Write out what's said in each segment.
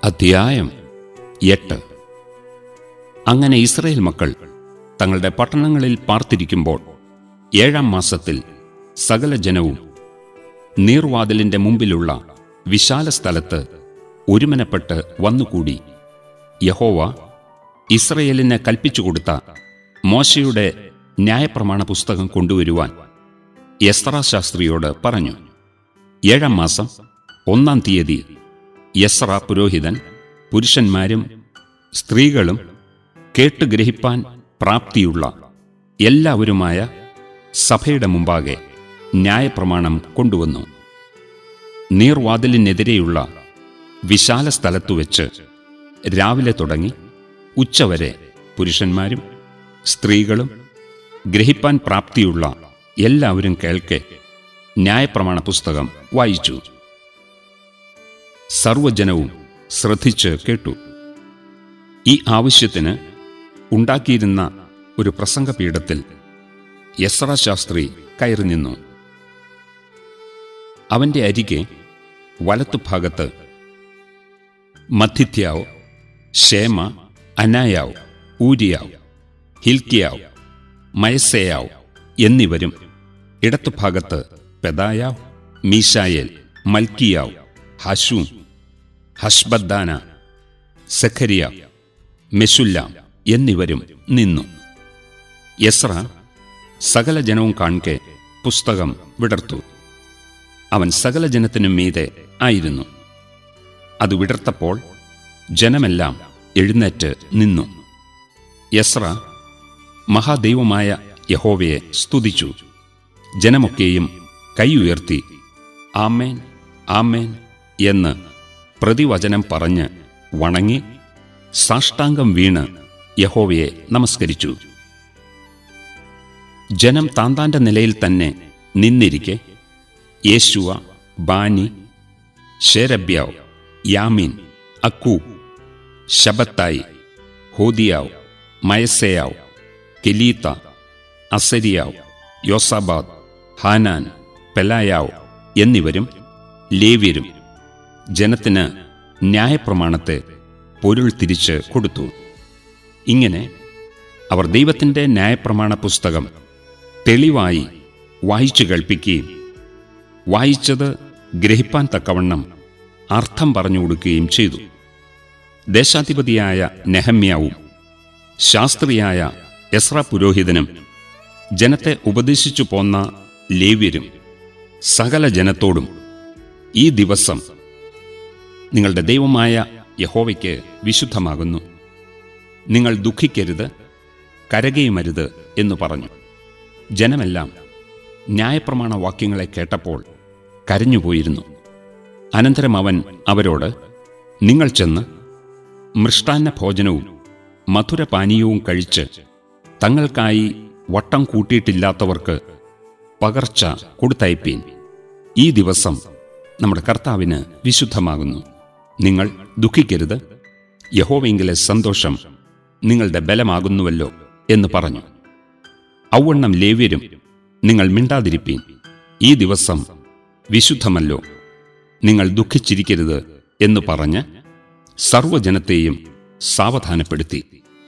അധ്യായം എട്ട് അങ്ങനെ ഇസ്രയേൽ മക്കൾ തങ്ങളുടെ പട്ടണങ്ങളിൽ പാർത്തിരിക്കുമ്പോൾ ഏഴാം മാസത്തിൽ സകല ജനവും നീർവാതിലിന്റെ മുമ്പിലുള്ള വിശാല സ്ഥലത്ത് ഒരുമനപ്പെട്ട് വന്നുകൂടി യഹോവ ഇസ്രയേലിന് കൽപ്പിച്ചു കൊടുത്ത മോശയുടെ ന്യായപ്രമാണ പുസ്തകം കൊണ്ടുവരുവാൻ യസ്ത്ര ശാസ്ത്രിയോട് പറഞ്ഞു ഏഴാം മാസം ഒന്നാം തീയതി യസ്ര പുരോഹിതൻ പുരുഷന്മാരും സ്ത്രീകളും കേട്ടുഗ്രഹിപ്പാൻ പ്രാപ്തിയുള്ള എല്ലാവരുമായ സഭയുടെ മുമ്പാകെ ന്യായപ്രമാണം കൊണ്ടുവന്നു നീർവാതിലിനെതിരെയുള്ള വിശാല സ്ഥലത്തു വെച്ച് രാവിലെ തുടങ്ങി ഉച്ചവരെ പുരുഷന്മാരും സ്ത്രീകളും ഗ്രഹിപ്പാൻ പ്രാപ്തിയുള്ള എല്ലാവരും കേൾക്കെ ന്യായപ്രമാണ പുസ്തകം വായിച്ചു സർവജനവും ശ്രദ്ധിച്ച് കേട്ടു ഈ ആവശ്യത്തിന് ഉണ്ടാക്കിയിരുന്ന ഒരു പ്രസംഗപീഠത്തിൽ യസ്ര ശാസ്ത്രി കയറി നിന്നു അവന്റെ അരികെ വലത്തുഭാഗത്ത് മഥിത്യാവ് ഷേമ അനായാവ് ഊരിയാവ് ഹിൽക്കിയാവ് മയസേയാവ് എന്നിവരും ഇടത്തുഭാഗത്ത് പെദായാവ് മീശായേൽ മൽക്കിയാവ് ഹഷൂം ഹഷ്ബദ്ദാന സെഖരിയ മെഷുല്ലാം എന്നിവരും നിന്നു യസ്ര സകല ജനവും കാൺകെ പുസ്തകം വിടർത്തു അവൻ സകല ജനത്തിനും മീതെ ആയിരുന്നു അത് വിടർത്തപ്പോൾ ജനമെല്ലാം എഴുന്നേറ്റ് നിന്നു യസ്ര മഹാദൈവമായ യഹോവയെ സ്തുതിച്ചു ജനമൊക്കെയും കൈ ഉയർത്തി ആമേൻ ആമേൻ എന്ന് പ്രതിവചനം പറഞ്ഞ് വണങ്ങി സാഷ്ടാംഗം വീണ് യഹോവയെ നമസ്കരിച്ചു ജനം താന്താന്റെ നിലയിൽ തന്നെ നിന്നിരിക്കെ യേശുവ ബാനി ഷേരബ്യാവ് യാമീൻ അക്കൂബ് ശബത്തായി ഹോദിയാവ് മയസേയാവ് കെലീത്ത അസരിയാവ് യോസാബാദ് ഹാനാൻ പെലായാവ് എന്നിവരും ലേവ്യരും ജനത്തിന് ന്യായപ്രമാണത്തെ പൊരുൾ തിരിച്ച് കൊടുത്തു ഇങ്ങനെ അവർ ദൈവത്തിൻ്റെ ന്യായപ്രമാണ പുസ്തകം തെളിവായി വായിച്ചു കേൾപ്പിക്കുകയും വായിച്ചത് ഗ്രഹിപ്പാൻ തക്കവണ്ണം അർത്ഥം പറഞ്ഞു കൊടുക്കുകയും ചെയ്തു ദേശാധിപതിയായ നെഹമ്യാവും ശാസ്ത്രിയായ എസ്ര പുരോഹിതനും ജനത്തെ ഉപദേശിച്ചു പോന്ന ലേവ്യരും സകല ജനത്തോടും ഈ ദിവസം നിങ്ങളുടെ ദൈവമായ യഹോവയ്ക്ക് വിശുദ്ധമാകുന്നു നിങ്ങൾ ദുഃഖിക്കരുത് കരകയുമരുത് എന്ന് പറഞ്ഞു ജനമെല്ലാം ന്യായപ്രമാണ വാക്യങ്ങളെ കേട്ടപ്പോൾ കരഞ്ഞുപോയിരുന്നു അനന്തരം അവൻ അവരോട് നിങ്ങൾ ചെന്ന് മൃഷ്ടാന്ന ഭോജനവും മധുരപാനീയവും കഴിച്ച് തങ്ങൾക്കായി വട്ടം കൂട്ടിയിട്ടില്ലാത്തവർക്ക് പകർച്ച കൊടുത്തയപ്പീൻ ഈ ദിവസം നമ്മുടെ കർത്താവിന് വിശുദ്ധമാകുന്നു നിങ്ങൾ ദുഃഖിക്കരുത് യഹോവെങ്കിലെ സന്തോഷം നിങ്ങളുടെ ബലമാകുന്നുവല്ലോ എന്ന് പറഞ്ഞു ഔവണ്ണം ലേവ്യരും നിങ്ങൾ മിണ്ടാതിരിപ്പീൻ ഈ ദിവസം വിശുദ്ധമല്ലോ നിങ്ങൾ ദുഃഖിച്ചിരിക്കരുത് എന്ന് പറഞ്ഞ് സർവജനത്തെയും സാവധാനപ്പെടുത്തി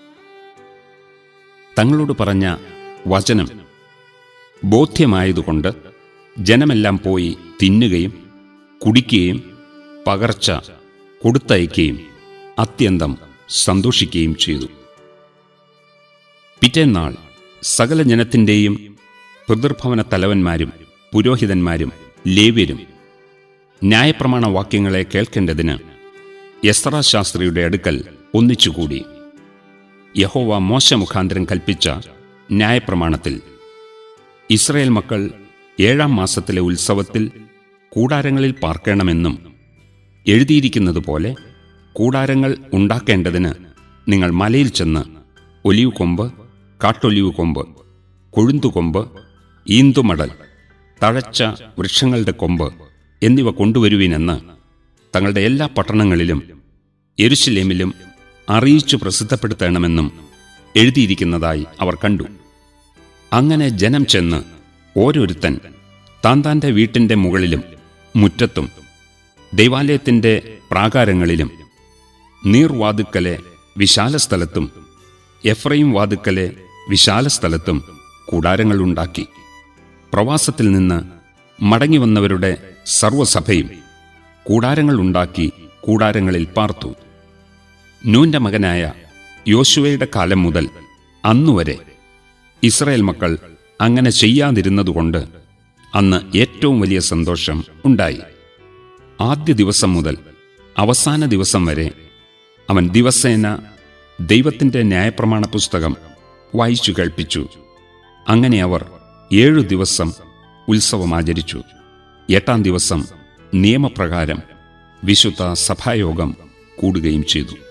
തങ്ങളോട് പറഞ്ഞ വചനം ബോധ്യമായതുകൊണ്ട് ജനമെല്ലാം പോയി തിന്നുകയും കുടിക്കുകയും പകർച്ച കൊടുത്തയക്കുകയും അത്യന്തം സന്തോഷിക്കുകയും ചെയ്തു പിറ്റേന്നാൾ സകല ജനത്തിൻ്റെയും പിതൃഭവന തലവന്മാരും പുരോഹിതന്മാരും ലേവ്യരും ന്യായപ്രമാണ വാക്യങ്ങളെ കേൾക്കേണ്ടതിന് യസ്ര ശാസ്ത്രിയുടെ അടുക്കൽ ഒന്നിച്ചുകൂടി യഹോവ മോശ മുഖാന്തരം കൽപ്പിച്ച ന്യായപ്രമാണത്തിൽ ഇസ്രയേൽ മക്കൾ ഏഴാം മാസത്തിലെ ഉത്സവത്തിൽ കൂടാരങ്ങളിൽ പാർക്കണമെന്നും എഴുതിയിരിക്കുന്നതുപോലെ കൂടാരങ്ങൾ ഉണ്ടാക്കേണ്ടതിന് നിങ്ങൾ മലയിൽ ചെന്ന് ഒലിവ് കൊമ്പ് കാട്ടൊലിവ് കൊമ്പ് കൊഴുന്തുകൊമ്പ് ഈന്തുമടൽ തഴച്ച വൃക്ഷങ്ങളുടെ കൊമ്പ് എന്നിവ കൊണ്ടുവരുവിനെന്ന് തങ്ങളുടെ എല്ലാ പട്ടണങ്ങളിലും എരുശലേമിലും അറിയിച്ചു പ്രസിദ്ധപ്പെടുത്തണമെന്നും എഴുതിയിരിക്കുന്നതായി അവർ കണ്ടു അങ്ങനെ ജനം ചെന്ന് ഓരോരുത്തൻ താൻ താൻ്റെ വീട്ടിൻ്റെ മുകളിലും മുറ്റത്തും ദൈവാലയത്തിൻ്റെ പ്രാകാരങ്ങളിലും നീർവാതുക്കലെ വിശാല സ്ഥലത്തും എഫ്രൈം വാതുക്കലെ വിശാല സ്ഥലത്തും കൂടാരങ്ങളുണ്ടാക്കി പ്രവാസത്തിൽ നിന്ന് മടങ്ങിവന്നവരുടെ സർവ്വസഭയും കൂടാരങ്ങൾ ഉണ്ടാക്കി കൂടാരങ്ങളിൽ പാർത്തു നൂന്റെ മകനായ യോശുവയുടെ കാലം മുതൽ അന്നുവരെ ഇസ്രായേൽ മക്കൾ അങ്ങനെ ചെയ്യാതിരുന്നതുകൊണ്ട് അന്ന് ഏറ്റവും വലിയ സന്തോഷം ഉണ്ടായി ആദ്യ ദിവസം മുതൽ അവസാന ദിവസം വരെ അവൻ ദിവസേന ദൈവത്തിന്റെ ന്യായപ്രമാണ പുസ്തകം വായിച്ചു കേൾപ്പിച്ചു അങ്ങനെ അവർ ഏഴു ദിവസം ഉത്സവം ആചരിച്ചു എട്ടാം ദിവസം നിയമപ്രകാരം വിശുദ്ധ സഭായോഗം കൂടുകയും ചെയ്തു